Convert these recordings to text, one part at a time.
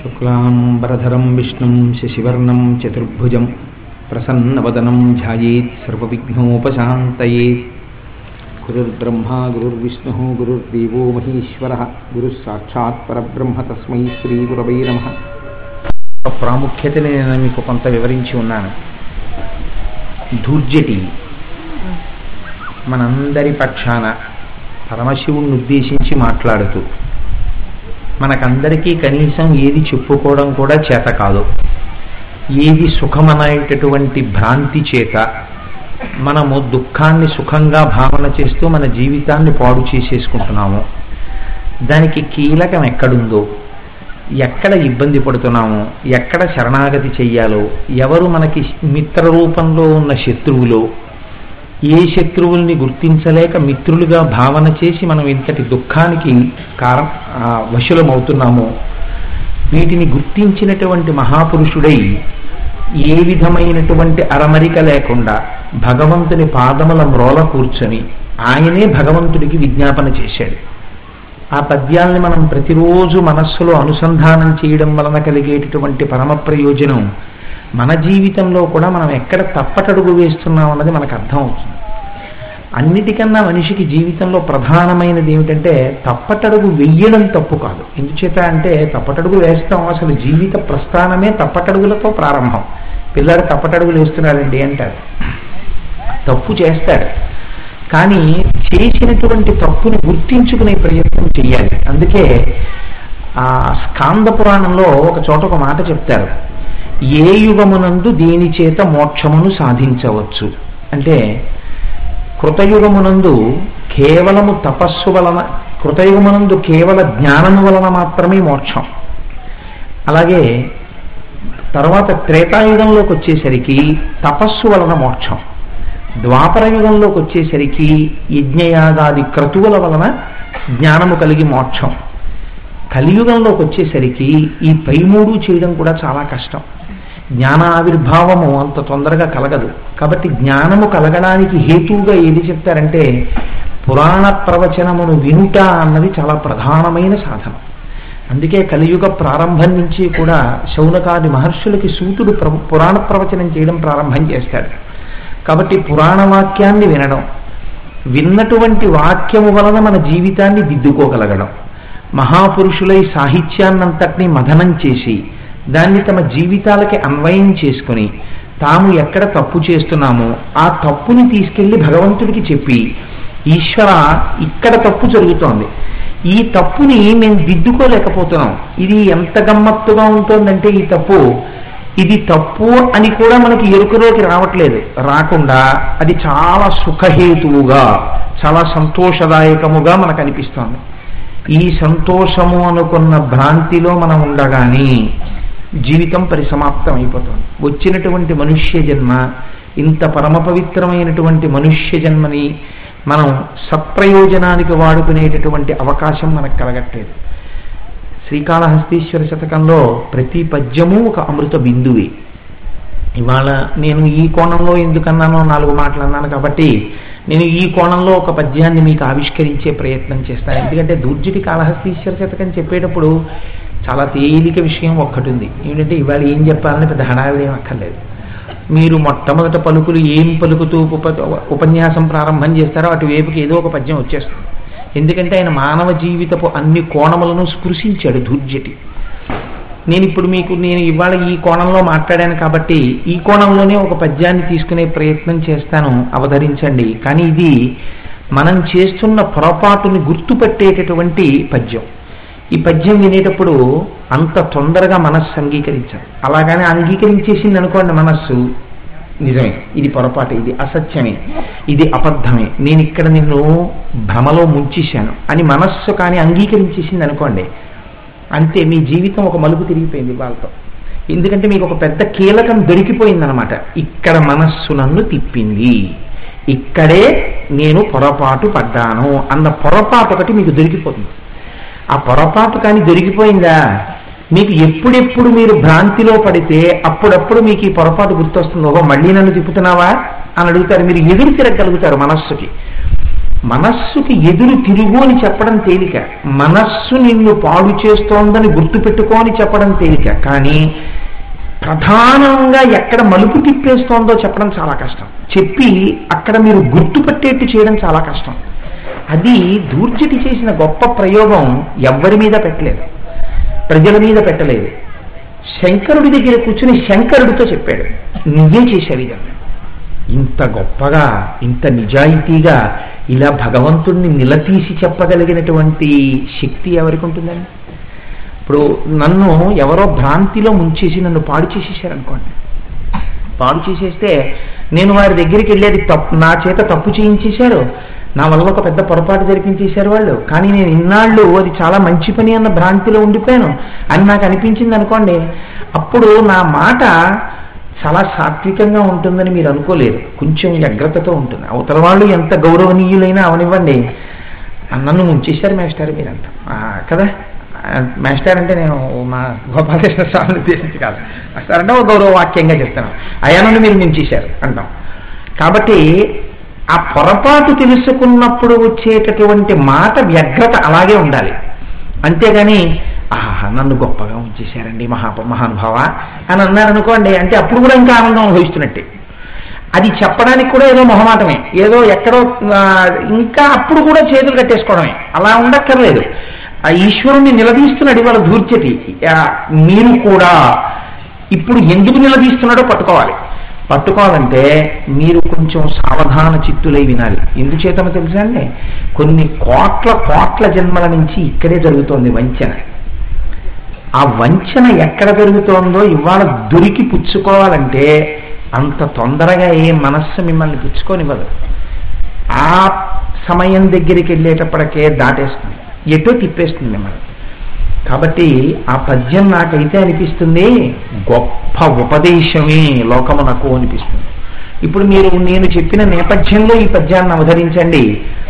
శుక్లాంబరధరం విష్ణుం శశివర్ణం చతుర్భుజం ప్రసన్నవదనం ధ్యాయేత్ సర్వవిఘ్నోపశాంతయేత్ గురుర్బ్రహ్మా గురుర్విష్ణు గురుర్దేవో మహేశ్వర గురుః సాక్షాత్ పరబ్రహ్మ తస్మై శ్రీ గురవై నమ ప్రాముఖ్యతని నేను మీకు కొంత వివరించి ఉన్నాను ధూర్జటి మనందరి పక్షాన పరమశివుణ్ణి ఉద్దేశించి మాట్లాడుతూ మనకందరికీ కనీసం ఏది చెప్పుకోవడం కూడా చేత కాదు ఏది సుఖమనేటటువంటి భ్రాంతి చేత మనము దుఃఖాన్ని సుఖంగా భావన చేస్తూ మన జీవితాన్ని పాడు చేసేసుకుంటున్నాము దానికి కీలకం ఎక్కడుందో ఎక్కడ ఇబ్బంది పడుతున్నామో ఎక్కడ శరణాగతి చెయ్యాలో ఎవరు మనకి మిత్ర రూపంలో ఉన్న శత్రువులో ఏ శత్రువుల్ని గుర్తించలేక మిత్రులుగా భావన చేసి మనం ఇంతటి దుఃఖానికి కారం వశులమవుతున్నామో వీటిని గుర్తించినటువంటి మహాపురుషుడై ఏ విధమైనటువంటి అరమరిక లేకుండా భగవంతుని పాదముల మ్రోల కూర్చొని ఆయనే భగవంతుడికి విజ్ఞాపన చేశాడు ఆ పద్యాల్ని మనం ప్రతిరోజు మనస్సులో అనుసంధానం చేయడం వలన కలిగేటటువంటి పరమ ప్రయోజనం మన జీవితంలో కూడా మనం ఎక్కడ తప్పటడుగు వేస్తున్నాం అన్నది మనకు అర్థం అవుతుంది అన్నిటికన్నా మనిషికి జీవితంలో ప్రధానమైనది ఏమిటంటే తప్పటడుగు వెయ్యడం తప్పు కాదు ఎందుచేత అంటే తప్పటడుగు వేస్తాం అసలు జీవిత ప్రస్థానమే తప్పటడుగులతో ప్రారంభం పిల్లాడు తప్పటడుగులు వేస్తున్నాడండి అంటారు తప్పు చేస్తాడు కానీ చేసినటువంటి తప్పుని గుర్తించుకునే ప్రయత్నం చేయాలి అందుకే ఆ స్కాంద పురాణంలో ఒక చోట ఒక మాట చెప్తారు ఏ యుగమునందు దీని చేత మోక్షమును సాధించవచ్చు అంటే కృతయుగమునందు కేవలము తపస్సు వలన కృతయుగమునందు కేవల జ్ఞానము వలన మాత్రమే మోక్షం అలాగే తర్వాత త్రేతాయుగంలోకి వచ్చేసరికి తపస్సు వలన మోక్షం ద్వాపర యుగంలోకి వచ్చేసరికి యజ్ఞయాగాది క్రతువుల వలన జ్ఞానము కలిగి మోక్షం కలియుగంలోకి వచ్చేసరికి ఈ పై మూడు చేయడం కూడా చాలా కష్టం జ్ఞాన ఆవిర్భావము అంత తొందరగా కలగదు కాబట్టి జ్ఞానము కలగడానికి హేతువుగా ఏది చెప్తారంటే పురాణ ప్రవచనమును వినుట అన్నది చాలా ప్రధానమైన సాధనం అందుకే కలియుగ ప్రారంభం నుంచి కూడా శౌనకాది మహర్షులకి సూతుడు పురాణ ప్రవచనం చేయడం ప్రారంభం చేస్తాడు కాబట్టి పురాణ వాక్యాన్ని వినడం విన్నటువంటి వాక్యము వలన మన జీవితాన్ని దిద్దుకోగలగడం మహాపురుషులై సాహిత్యాన్నంతటినీ మథనం చేసి దాన్ని తమ జీవితాలకి అన్వయం చేసుకుని తాము ఎక్కడ తప్పు చేస్తున్నామో ఆ తప్పుని తీసుకెళ్లి భగవంతుడికి చెప్పి ఈశ్వర ఇక్కడ తప్పు జరుగుతోంది ఈ తప్పుని మేము దిద్దుకోలేకపోతున్నాం ఇది ఎంత గమ్మత్తుగా ఉంటుందంటే ఈ తప్పు ఇది తప్పు అని కూడా మనకి ఎరుకలోకి రావట్లేదు రాకుండా అది చాలా సుఖహేతువుగా చాలా సంతోషదాయకముగా మనకు అనిపిస్తోంది ఈ సంతోషము అనుకున్న భ్రాంతిలో మనం ఉండగానే జీవితం పరిసమాప్తం అయిపోతుంది వచ్చినటువంటి మనుష్య జన్మ ఇంత పరమ పవిత్రమైనటువంటి మనుష్య జన్మని మనం సత్ప్రయోజనానికి వాడుకునేటటువంటి అవకాశం మనకు కలగట్లేదు శ్రీకాళహస్తీశ్వర శతకంలో ప్రతి పద్యము ఒక అమృత బిందువే ఇవాళ నేను ఈ కోణంలో ఎందుకన్నానో నాలుగు మాటలు అన్నాను కాబట్టి నేను ఈ కోణంలో ఒక పద్యాన్ని మీకు ఆవిష్కరించే ప్రయత్నం చేస్తాను ఎందుకంటే దుర్జటి కాళహస్తీశ్వర శతకం చెప్పేటప్పుడు చాలా తేలిక విషయం ఒక్కటి ఉంది ఏమిటంటే ఇవాళ ఏం చెప్పాలని పెద్ద హడావిడి ఏం అక్కర్లేదు మీరు మొట్టమొదట పలుకులు ఏం పలుకుతూ ఉప ఉపన్యాసం ప్రారంభం చేస్తారో అటువైపుకి ఏదో ఒక పద్యం వచ్చేస్తుంది ఎందుకంటే ఆయన మానవ జీవితపు అన్ని కోణములను స్పృశించాడు ధూర్జటి నేను ఇప్పుడు మీకు నేను ఇవాళ ఈ కోణంలో మాట్లాడాను కాబట్టి ఈ కోణంలోనే ఒక పద్యాన్ని తీసుకునే ప్రయత్నం చేస్తాను అవతరించండి కానీ ఇది మనం చేస్తున్న పొరపాటుని గుర్తుపట్టేటటువంటి పద్యం ఈ పద్యం వినేటప్పుడు అంత తొందరగా మనస్సు అంగీకరించాలి అలాగని అంగీకరించేసింది అనుకోండి మనస్సు నిజమే ఇది పొరపాటు ఇది అసత్యమే ఇది అబద్ధమే నేను ఇక్కడ నిన్ను భ్రమలో ముంచేశాను అని మనస్సు కానీ అంగీకరించేసింది అనుకోండి అంతే మీ జీవితం ఒక మలుపు తిరిగిపోయింది వాళ్ళతో ఎందుకంటే మీకు ఒక పెద్ద కీలకం దొరికిపోయిందనమాట ఇక్కడ మనస్సు నన్ను తిప్పింది ఇక్కడే నేను పొరపాటు పడ్డాను అన్న పొరపాటు ఒకటి మీకు దొరికిపోతుంది ఆ పొరపాటు కానీ దొరికిపోయిందా మీకు ఎప్పుడెప్పుడు మీరు భ్రాంతిలో పడితే అప్పుడప్పుడు మీకు ఈ పొరపాటు గుర్తొస్తుంది ఓహో మళ్ళీ నన్ను తిప్పుతున్నావా అని అడుగుతారు మీరు ఎదురు తిరగలుగుతారు మనస్సుకి మనస్సుకి ఎదురు తిరుగు అని చెప్పడం తేలిక మనస్సు నిన్ను పాడు చేస్తోందని గుర్తుపెట్టుకో అని చెప్పడం తేలిక కానీ ప్రధానంగా ఎక్కడ మలుపు తిప్పేస్తోందో చెప్పడం చాలా కష్టం చెప్పి అక్కడ మీరు గుర్తుపట్టేట్టు చేయడం చాలా కష్టం అది దూర్జటి చేసిన గొప్ప ప్రయోగం ఎవ్వరి మీద పెట్టలేదు ప్రజల మీద పెట్టలేదు శంకరుడి దగ్గర కూర్చుని శంకరుడితో చెప్పాడు నువ్వే చేశావు ఇదన్నా ఇంత గొప్పగా ఇంత నిజాయితీగా ఇలా భగవంతుణ్ణి నిలదీసి చెప్పగలిగినటువంటి శక్తి ఎవరికి ఉంటుందండి ఇప్పుడు నన్ను ఎవరో భ్రాంతిలో ముంచేసి నన్ను పాడు చేసేసారనుకోండి పాడు చేసేస్తే నేను వారి దగ్గరికి వెళ్ళేది తప్పు నా చేత తప్పు చేయించేశారు నా వల్ల ఒక పెద్ద పొరపాటు జరిపించేశారు వాళ్ళు కానీ నేను ఇన్నాళ్ళు అది చాలా మంచి పని అన్న భ్రాంతిలో ఉండిపోయాను అని నాకు అనిపించింది అనుకోండి అప్పుడు నా మాట చాలా సాత్వికంగా ఉంటుందని మీరు అనుకోలేరు కొంచెం వ్యగ్రతతో ఉంటుంది అవతల వాళ్ళు ఎంత గౌరవనీయులైనా అవనివ్వండి నన్ను ముంచేశారు మేస్టార్ మీరంతా ఆ, కదా ఆ, మేస్టార్ అంటే నేను మా గోపాలకృష్ణ స్వామిని ఉద్దేశించి కాదు మేస్టార్ అంటే ఒక గౌరవ వాక్యంగా చెప్తాను అయాను మీరు ముంచేశారు అంటాం కాబట్టి ఆ పొరపాటు తెలుసుకున్నప్పుడు వచ్చేటటువంటి మాట వ్యగ్రత అలాగే ఉండాలి అంతేగాని ఆహా నన్ను గొప్పగా ఉంచేశారండి మహా మహానుభావ అని అన్నారనుకోండి అంటే అప్పుడు కూడా ఇంకా ఆనందం అనుభవిస్తున్నట్టే అది చెప్పడానికి కూడా ఏదో మొహమాటమే ఏదో ఎక్కడో ఆ, ఇంకా అప్పుడు కూడా చేతులు కట్టేసుకోవడమే అలా ఉండక్కర్లేదు ఆ ఈశ్వరుణ్ణి నిలదీస్తున్నాడు ఇవాళ ధూర్చటి ఆ, మీరు కూడా ఇప్పుడు ఎందుకు నిలదీస్తున్నాడో పట్టుకోవాలి పట్టుకోవాలంటే మీరు కొంచెం సావధాన చిత్తులై వినాలి ఎందుచేతనో తెలుసా అండి కొన్ని కోట్ల కోట్ల జన్మల నుంచి ఇక్కడే జరుగుతోంది వంచన ఆ వంచన ఎక్కడ జరుగుతోందో ఇవాళ దొరికి పుచ్చుకోవాలంటే అంత తొందరగా ఏ మనస్సు మిమ్మల్ని పుచ్చుకోనివ్వదు ఆ సమయం దగ్గరికి వెళ్ళేటప్పటికే దాటేస్తుంది ఎటో తిప్పేస్తుంది మిమ్మల్ని కాబట్టి ఆ పద్యం నాకైతే అనిపిస్తుంది గొప్ప ఉపదేశమే లోకమునకు అనిపిస్తుంది ఇప్పుడు మీరు నేను చెప్పిన నేపథ్యంలో ఈ పద్యాన్ని అవతరించండి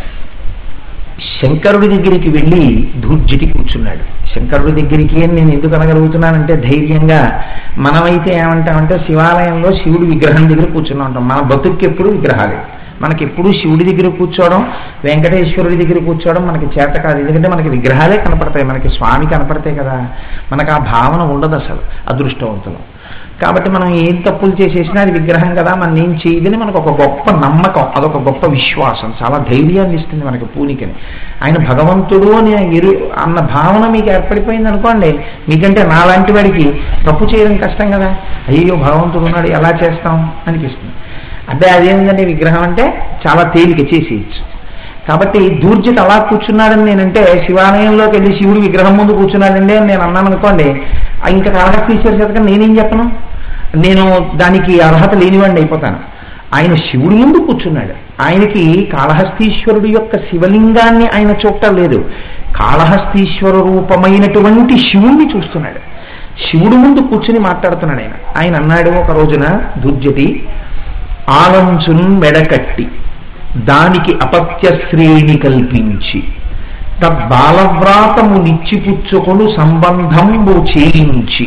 శంకరుడి దగ్గరికి వెళ్ళి ధూర్జిటి కూర్చున్నాడు శంకరుడి దగ్గరికి అని నేను ఎందుకు అనగలుగుతున్నానంటే ధైర్యంగా మనమైతే ఏమంటామంటే శివాలయంలో శివుడి విగ్రహం దగ్గర కూర్చున్నా ఉంటాం మన బతుక్కి ఎప్పుడు విగ్రహాలే మనకి ఎప్పుడు శివుడి దగ్గర కూర్చోవడం వెంకటేశ్వరుడి దగ్గర కూర్చోవడం మనకి చేత కాదు ఎందుకంటే మనకి విగ్రహాలే కనపడతాయి మనకి స్వామి కనపడతాయి కదా మనకు ఆ భావన ఉండదు అసలు అదృష్టవంతులం కాబట్టి మనం ఏం తప్పులు చేసేసినా అది విగ్రహం కదా మనం ఏం చేయదని మనకు ఒక గొప్ప నమ్మకం అదొక గొప్ప విశ్వాసం చాలా ధైర్యాన్ని ఇస్తుంది మనకి పూనికని ఆయన భగవంతుడు అని ఎరు అన్న భావన మీకు ఏర్పడిపోయింది అనుకోండి మీకంటే నాలాంటి వాడికి తప్పు చేయడం కష్టం కదా అయ్యో భగవంతుడు ఉన్నాడు ఎలా చేస్తాం అనిపిస్తుంది అదే అదేంటంటే విగ్రహం అంటే చాలా తేలిక చేసేయచ్చు కాబట్టి దూర్జిత్ అలా కూర్చున్నాడని నేనంటే శివాలయంలోకి వెళ్ళి శివుడి విగ్రహం ముందు కూర్చున్నాడండి అని నేను అన్నాను అనుకోండి ఆ ఇంకా కాళహస్తీశ్వర శతకం నేనేం చెప్పను నేను దానికి అర్హత లేనివాడిని అయిపోతాను ఆయన శివుడి ముందు కూర్చున్నాడు ఆయనకి కాళహస్తీశ్వరుడు యొక్క శివలింగాన్ని ఆయన చూడటం లేదు కాళహస్తీశ్వర రూపమైనటువంటి శివుణ్ణి చూస్తున్నాడు శివుడు ముందు కూర్చుని మాట్లాడుతున్నాడు ఆయన ఆయన అన్నాడు ఒక రోజున దుర్జటి ఆలంచున్ మెడకట్టి దానికి అపత్య శ్రేణి కల్పించి తద్బాలవ్రాతము నిచ్చిపుచ్చుకొను సంబంధంబు చేయించి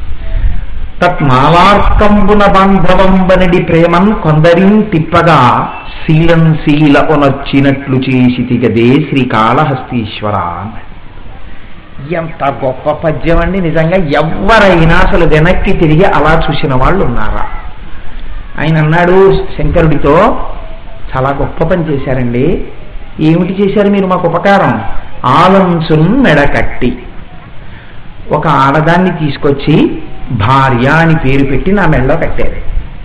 తత్మాలార్కంబున బాంధవంబనడి ప్రేమన్ కొందరిన్ తిప్పగా శీలం శీల ఒనొచ్చినట్లు చేసి తిగదే శ్రీకాళహస్తీశ్వర అన్నాడు. ఎంత గొప్ప పద్యం అండి నిజంగా ఎవరైనా అసలు వెనక్కి తిరిగి అలా చూసిన వాళ్ళు ఉన్నారా ఆయన అన్నాడు శంకరుడితో చాలా గొప్ప పని చేశారండి ఏమిటి చేశారు మీరు మాకు ఉపకారం ఆలంసున్ మెడకట్టి ఒక ఆడదాన్ని తీసుకొచ్చి భార్య అని పేరు పెట్టి నా మెడలో కట్టారు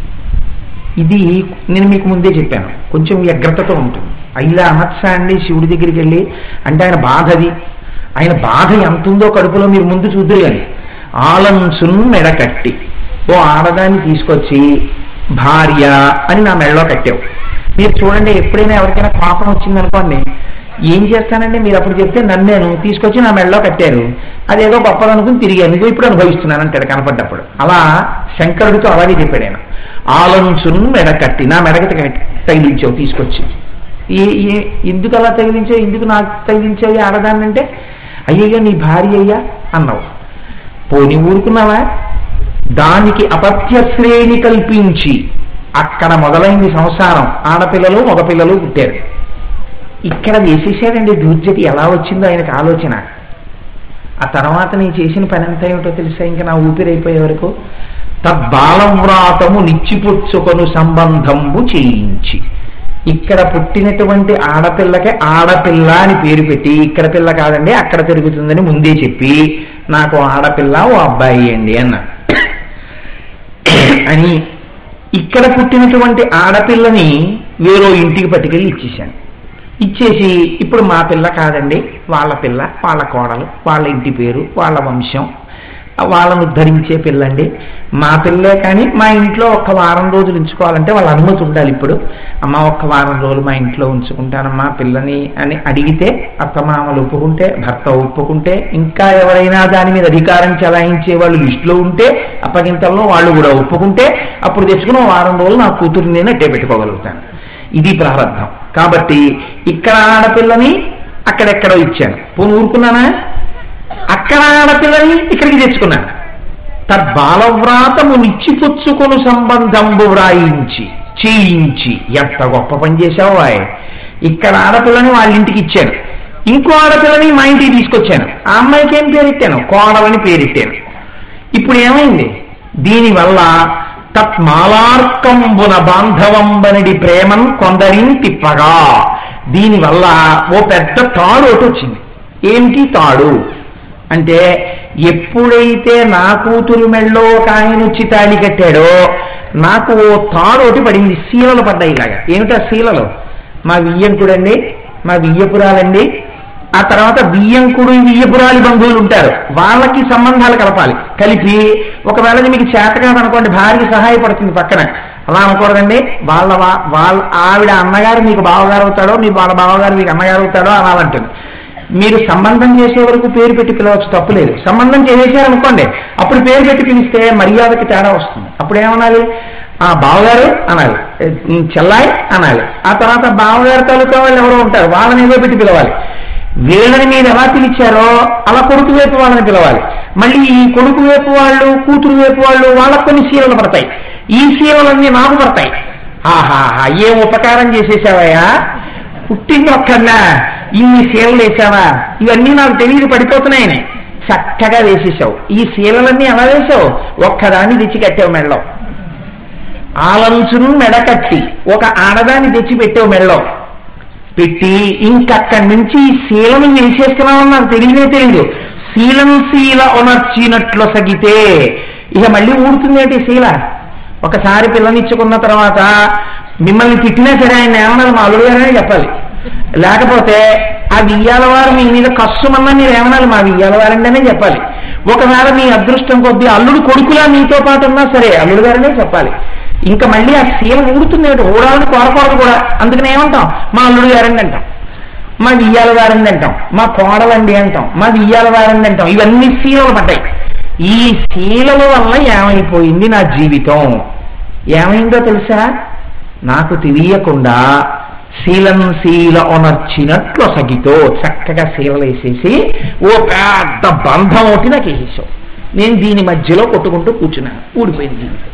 ఇది నేను మీకు ముందే చెప్పాను కొంచెం వ్యగ్రతతో ఉంటుంది ఇలా అనొచ్చా అండి శివుడి దగ్గరికి వెళ్ళి అంటే ఆయన బాధది ఆయన బాధ ఎంత ఉందో కడుపులో మీరు ముందు చూద్దరు కానీ ఆలంసున్ మెడకట్టి ఓ ఆడదాన్ని తీసుకొచ్చి భార్య అని నా మెడలో కట్టావు మీరు చూడండి ఎప్పుడైనా ఎవరికైనా పాపం వచ్చిందనుకోండి ఏం చేస్తానండి మీరు అప్పుడు చెప్తే నన్నేను తీసుకొచ్చి నా మెడలో కట్టారు అదేదో గొప్పదనుకుని తిరిగాను ఇదిగో ఇప్పుడు అనుభవిస్తున్నాను అంటాడు కనపడ్డప్పుడు అలా శంకరుడితో అలాగే చెప్పాడు ఆయన ఆలంచును మెడ కట్టి నా మెడకి తగి- తగిలించావు తీసుకొచ్చి ఏ ఏ- ఎందుకు అలా తగిలించావు ఎందుకు నాకు తగిలించావు ఈ ఆడదాన్ని అంటే అయ్యయ్యో నీ భార్య అయ్యా అన్నావు పోని ఊరుకున్నావా దానికి అపత్య శ్రేణి కల్పించి అక్కడ మొదలైంది సంసారం ఆడపిల్లలు మగపిల్లలు పుట్టారు ఇక్కడ వేసేసాడండి దూర్జటి ఎలా వచ్చిందో ఆయనకు ఆలోచన ఆ తర్వాత నేను చేసిన పని ఎంత ఏమిటో తెలుసా ఇంకా నా ఊపిరైపోయే వరకు తద్బాలవ్రాతము నిచ్చిపుచ్చుకొను సంబంధంబు చేయించి ఇక్కడ పుట్టినటువంటి ఆడపిల్లకి ఆడపిల్ల అని పేరు పెట్టి ఇక్కడ పిల్ల కాదండి అక్కడ తిరుగుతుందని ముందే చెప్పి నాకు ఆడపిల్ల ఓ అబ్బాయి అండి అన్న అని ఇక్కడ పుట్టినటువంటి ఆడపిల్లని వేరో ఇంటికి పట్టుకెళ్ళి ఇచ్చేసాను ఇచ్చేసి ఇప్పుడు మా పిల్ల కాదండి వాళ్ళ పిల్ల వాళ్ళ కోడలు వాళ్ళ ఇంటి పేరు వాళ్ళ వంశం వాళ్ళను ఉద్ధరించే పిల్లండి మా పిల్లే కానీ మా ఇంట్లో ఒక్క వారం రోజులు ఉంచుకోవాలంటే వాళ్ళ అనుమతి ఉండాలి ఇప్పుడు అమ్మ ఒక్క వారం రోజులు మా ఇంట్లో ఉంచుకుంటానమ్మా పిల్లని అని అడిగితే అత్తమామలు ఒప్పుకుంటే భర్త ఒప్పుకుంటే ఇంకా ఎవరైనా దాని మీద అధికారం చెలాయించే వాళ్ళు లిస్టులో ఉంటే అప్పగింతల్లో వాళ్ళు కూడా ఒప్పుకుంటే అప్పుడు తెచ్చుకుని ఓ వారం రోజులు నా కూతురు నేను అట్టే పెట్టుకోగలుగుతాను ఇది ప్రారంభం కాబట్టి ఇక్కడ ఆడపిల్లని అక్కడెక్కడో ఇచ్చాను పోను ఊరుకున్నానా అక్కడ ఆడపిల్లని ఇక్కడికి తెచ్చుకున్నాను తద్బాలవ్రాతము నిచ్చిపుచ్చుకొను సంబంధంబు వ్రాయించి చేయించి ఎంత గొప్ప పని చేశావు ఆయ్ ఇక్కడ ఆడపిల్లని వాళ్ళ ఇంటికి ఇచ్చాను ఇంకో ఆడపిల్లని మా ఇంటికి తీసుకొచ్చాను ఆ అమ్మాయికి ఏం పేరెట్టాను కోడలని పేరెట్టాను ఇప్పుడు ఏమైంది దీనివల్ల తత్మాలార్కంబున బాంధవంబనిడి ప్రేమం కొందరిని తిప్పగా దీనివల్ల ఓ పెద్ద తాడు ఒకటి వచ్చింది ఏమిటి తాడు అంటే ఎప్పుడైతే నా కూతురు మెళ్ళో ఒక ఆయన వచ్చి తాళి కట్టాడో నాకు ఓ తాడు ఒకటి పడింది శీలలు పడ్డాయి ఇలాగా ఏమిటా శీలలు మా వియ్యంకుడండి మా వియ్యపురాలండి ఆ తర్వాత బియ్యంకుడు వియ్యపురాలి బంధువులు ఉంటారు వాళ్ళకి సంబంధాలు కలపాలి కలిపి ఒకవేళ ఇది మీకు చేత కాదనుకోండి భార్యకి సహాయపడుతుంది పక్కన అలా అనకూడదండి వాళ్ళ వా- వాళ్ళ ఆవిడ అన్నగారు మీకు బావగారు అవుతాడో మీ వాళ్ళ బావగారు మీకు అన్నగారు అవుతాడో అనాలంటుంది మీరు సంబంధం చేసే వరకు పేరు పెట్టి పిలవచ్చు తప్పులేదు సంబంధం చేసేసారనుకోండి అప్పుడు పేరు పెట్టి పిలిస్తే మర్యాదకి తేడా వస్తుంది అప్పుడు ఏమనాలి ఆ బావగారు అనాలి ఏ, చెల్లాయి అనాలి ఆ తర్వాత బావగారు తాలూకా వాళ్ళు ఎవరో ఉంటారు వాళ్ళని ఏదో పెట్టి పిలవాలి వీళ్ళని మీరు ఎలా పిలిచారో అలా కొడుకు వైపు వాళ్ళని పిలవాలి మళ్ళీ ఈ కొడుకు వైపు వాళ్ళు కూతురు వైపు వాళ్ళు వాళ్ళకు కొన్ని సీలలు పడతాయి ఈ సీలలన్నీ నాకు పడతాయి ఆహాహా ఏం ఉపకారం చేసేసావయ్యా పుట్టింది ఒక్కన్నా ఇన్ని సీలలు వేసావా ఇవన్నీ నాకు తెలియదు పడిపోతున్నాయని చక్కగా వేసేసావు ఈ సీలలన్నీ ఎలా వేసావు ఒక్కదాన్ని తెచ్చి కట్టావు మెళ్ళో ఆలంచును మెడకట్టి ఒక ఆడదాన్ని తెచ్చి పెట్టావు మెళ్ళో పెట్టి ఇంకక్కడి నుంచి ఈ శీలను వేసేసుకున్నామని నాకు తెలియనే తెలియదు శీలం శీల ఉనర్చినట్లు సగితే ఇక మళ్ళీ ఊడుతుందేంటి శీల ఒకసారి పిల్లనిచ్చుకున్న తర్వాత మిమ్మల్ని తిట్టినా సరే ఆయన ఏమన్నారు మా అల్లుడు గారనే చెప్పాలి లేకపోతే ఆ వియ్యాల వారు మీ మీద కష్టమన్నా మీరు ఏమనాలి మా వియ్యాల వారంటేనే చెప్పాలి ఒకవేళ మీ అదృష్టం కొద్దీ అల్లుడు కొడుకులా మీతో పాటు ఉన్నా సరే అల్లుడు గారనే చెప్పాలి ఇంకా మళ్ళీ ఆ శీల ఊడుతుంది ఏమిటి ఊడాలని కోరకూడదు కూడా అందుకని ఏమంటాం మా అల్లుడు గారండి అంటాం మా వియ్యాల వారండి అంటాం మా కోడలండి అంటాం మా వియ్యాల వారండి అంటాం ఇవన్నీ శీలలు పడ్డాయి ఈ శీలల వల్ల ఏమైపోయింది నా జీవితం ఏమైందో తెలుసా నాకు తెలియకుండా శీలం శీల ఒనర్చినట్లు సగితో చక్కగా శీలలు వేసేసి ఓ పెద్ద బంధం ఒకటి నాకు వేసేసావు నేను దీని మధ్యలో కొట్టుకుంటూ కూర్చున్నాను ఊడిపోయింది జీవితం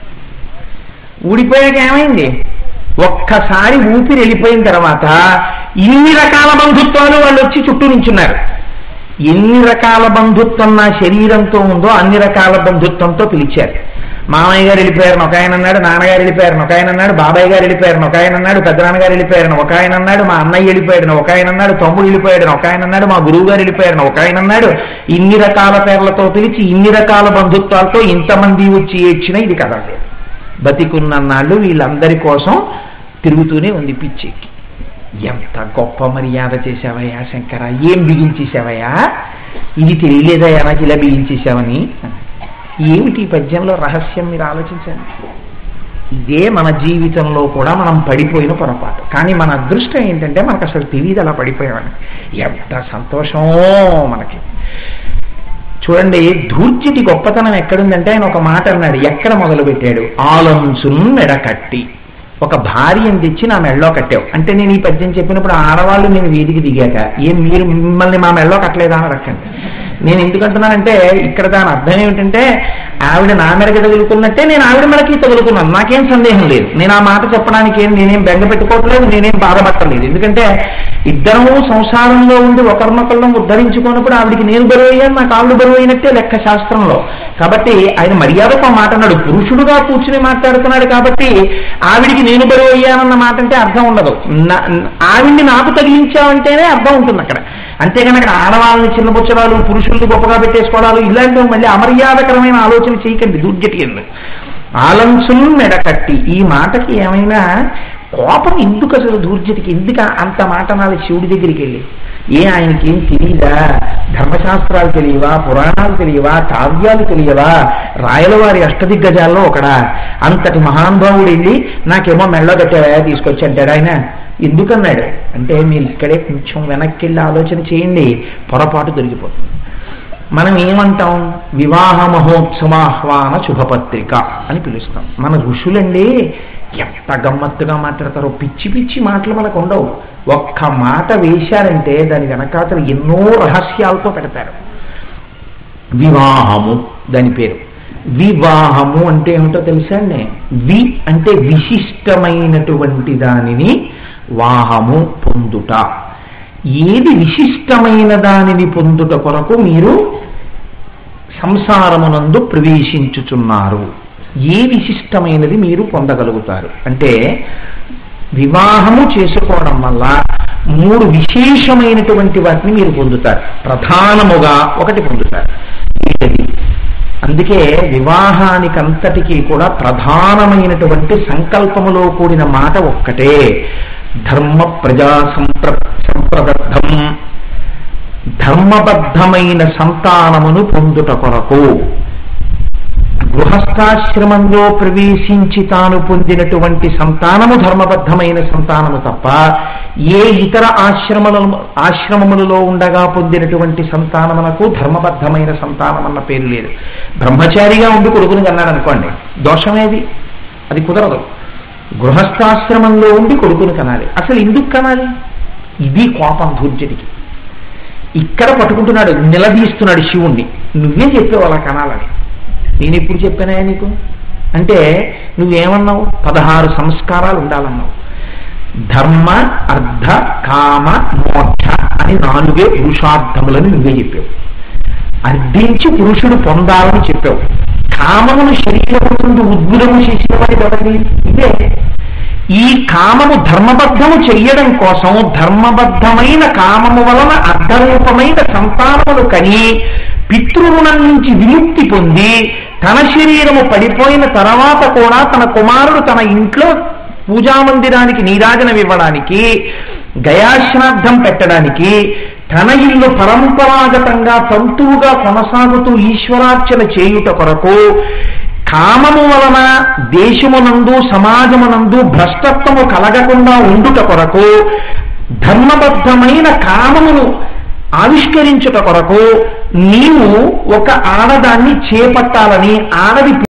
ఊడిపోయాక ఏమైంది ఒక్కసారి ఊపిరి వెళ్ళిపోయిన తర్వాత ఇన్ని రకాల బంధుత్వాలు వాళ్ళు వచ్చి చుట్టూ నించున్నారు ఎన్ని రకాల బంధుత్వం నా శరీరంతో ఉందో అన్ని రకాల బంధుత్వంతో పిలిచారు మామయ్య గారు వెళ్ళిపోయారని ఒక ఆయన అన్నాడు నాన్నగారు వెళ్ళిపోయారని ఒక ఆయన అన్నాడు బాబాయ్ గారు వెళ్ళిపోయారని ఒక ఆయన అన్నాడు పెద్దనాన్నగారు వెళ్ళిపోయారని ఒక ఆయన అన్నాడు మా అన్నయ్య వెళ్ళిపోయాడని ఒక ఆయన అన్నాడు తమ్ముడు వెళ్ళిపోయాడని ఒక ఆయన అన్నాడు మా గురువు గారు వెళ్ళిపోయారని ఒక ఆయన అన్నాడు ఇన్ని రకాల పేర్లతో పిలిచి ఇన్ని రకాల బంధుత్వాలతో ఇంతమంది వచ్చి ఏడ్చినా ఇది కదా బతికున్నన్నాళ్ళు వీళ్ళందరి కోసం తిరుగుతూనే ఉంది పిచ్చెక్కి ఎంత గొప్ప మర్యాద చేశావయ్యా శంకర ఏం బిగించేశావయ్యా ఇది తెలియలేదయ్యా నాకు ఇలా బిగించేశావని ఏమిటి ఈ పద్యంలో రహస్యం మీరు ఆలోచించండి ఇదే మన జీవితంలో కూడా మనం పడిపోయిన పొరపాటు కానీ మన అదృష్టం ఏంటంటే మనకు అసలు తెలియదు అలా పడిపోయామని ఎంత సంతోషమో మనకి చూడండి ధూర్జిటి గొప్పతనం ఎక్కడుందంటే ఆయన ఒక మాట అన్నాడు ఎక్కడ మొదలు పెట్టాడు ఆలంచున్ మెడకట్టి ఒక భార్యను తెచ్చి నా మెళ్ళో కట్టావు అంటే నేను ఈ పద్యం చెప్పినప్పుడు ఆడవాళ్ళు నేను వీధికి దిగాక ఏం మీరు మిమ్మల్ని మా మెళ్ళో కట్టలేదా అని రక్కండి నేను ఎందుకంటున్నానంటే ఇక్కడ దాని అర్థం ఏమిటంటే ఆవిడ నా మెడకి తగులుకున్నట్టే నేను ఆవిడ మెడకి తగులుకున్నాను నాకేం సందేహం లేదు నేను ఆ మాట చెప్పడానికి ఏం నేనేం బెంగ పెట్టుకోవట్లేదు నేనేం బాధపడలేదు ఎందుకంటే ఇద్దరము సంసారంలో ఉండి ఒకరినొకళ్ళం ఉద్ధరించుకున్నప్పుడు ఆవిడికి నేను బరువు అయ్యాను నాకు ఆవిడ బరువు అయినట్టే లెక్క శాస్త్రంలో కాబట్టి ఆయన మర్యాదకు ఆ మాట అన్నాడు పురుషుడుగా కూర్చుని మాట్లాడుతున్నాడు కాబట్టి ఆవిడికి నేను బరువు అయ్యానన్న మాట అంటే అర్థం ఉండదు నా- ఆవిడ్ని నాకు తగిలించావంటేనే అర్థం ఉంటుంది అక్కడ అంతేగాని అక్కడ ఆడవాళ్ళని చిన్నపుచ్చడాలు పురుషుల్ని గొప్పగా పెట్టేసుకోవడాలు ఇలాంటివి మళ్ళీ అమర్యాదకరమైన ఆలోచన చేయకండి దుర్జటి ఎందుకు ఆలంసులు మెడకట్టి ఈ మాటకి ఏమైనా కోపం ఎందుకు అసలు దూర్జటికి ఎందుకు అంత మాట నాది శివుడి దగ్గరికి వెళ్ళి ఏ ఆయనకి ఏం తెలియదా ధర్మశాస్త్రాలు తెలియవా పురాణాలు తెలియవా కావ్యాలు తెలియవా రాయలవారి అష్టదిగ్గజాల్లో ఒకడా అంతటి మహానుభావుడు వెళ్ళి నాకేమో మెళ్ళ కట్టావా తీసుకొచ్చి అంటాడు ఆయన ఎందుకన్నాడు అంటే మీరు ఇక్కడే కొంచెం వెనక్కి వెళ్ళి ఆలోచన చేయండి పొరపాటు దొరికిపోతుంది మనం ఏమంటాం వివాహ మహోత్సవాహ్వాన శుభపత్రిక అని పిలుస్తాం మన ఋషులండి ఎంత గమ్మత్తుగా మాట్లాడతారో పిచ్చి పిచ్చి మాటలు మనకు ఉండవు ఒక్క మాట వేశారంటే దాని వెనకాతలు ఎన్నో రహస్యాలతో పెడతారు వివాహము దాని పేరు వివాహము అంటే ఏమిటో తెలుసా అండి వి అంటే విశిష్టమైనటువంటి దానిని వాహము పొందుట ఏది విశిష్టమైన దానిని పొందుట కొరకు మీరు సంసారమునందు ప్రవేశించుచున్నారు ఏ విశిష్టమైనది మీరు పొందగలుగుతారు అంటే వివాహము చేసుకోవడం వల్ల మూడు విశేషమైనటువంటి వాటిని మీరు పొందుతారు ప్రధానముగా ఒకటి పొందుతారు ఏంటది అందుకే వివాహానికంతటికీ కూడా ప్రధానమైనటువంటి సంకల్పములో కూడిన మాట ఒక్కటే ధర్మ ప్రజా సంప్ర సంప్రదర్థం ధర్మబద్ధమైన సంతానమును పొందుట కొరకు గృహస్థాశ్రమంలో ప్రవేశించి తాను పొందినటువంటి సంతానము ధర్మబద్ధమైన సంతానము తప్ప ఏ ఇతర ఆశ్రమల ఆశ్రమములలో ఉండగా పొందినటువంటి సంతానమునకు ధర్మబద్ధమైన సంతానం అన్న పేరు లేదు బ్రహ్మచారిగా ఉండి కొడుకుని కన్నాడు అనుకోండి దోషమేది అది కుదరదు గృహస్థాశ్రమంలో ఉండి కొడుకుని కనాలి అసలు ఎందుకు కనాలి ఇది కోపం ధూర్జటికి ఇక్కడ పట్టుకుంటున్నాడు నిలదీస్తున్నాడు శివుణ్ణి నువ్వే చెప్పావు అలా కనాలని నేను ఎప్పుడు చెప్పానా నీకు అంటే నువ్వేమన్నావు పదహారు సంస్కారాలు ఉండాలన్నావు ధర్మ అర్థ కామ మోక్ష అని నాలుగే పురుషార్థములని నువ్వే చెప్పావు అర్థించి పురుషుడు పొందాలని చెప్పావు కామమును శరీరము నుండి ఉద్భుతము చేసిన వాడి ఎవరి ఇదే ఈ కామము ధర్మబద్ధము చెయ్యడం కోసం ధర్మబద్ధమైన కామము వలన అర్ధరూపమైన సంతానములు కని పితృరుణం నుంచి విముక్తి పొంది తన శరీరము పడిపోయిన తర్వాత కూడా తన కుమారుడు తన ఇంట్లో పూజామందిరానికి నీరాజనం ఇవ్వడానికి గయాశ్రాద్ధం పెట్టడానికి తన ఇల్లు పరంపరాగతంగా తంతువుగా కొనసాగుతూ ఈశ్వరార్చన చేయుట కొరకు కామము వలన దేశమునందు సమాజమునందు భ్రష్టత్వము కలగకుండా ఉండుట కొరకు ధర్మబద్ధమైన కామమును ఆవిష్కరించుట కొరకు నీవు ఒక ఆడదాన్ని చేపట్టాలని ఆడది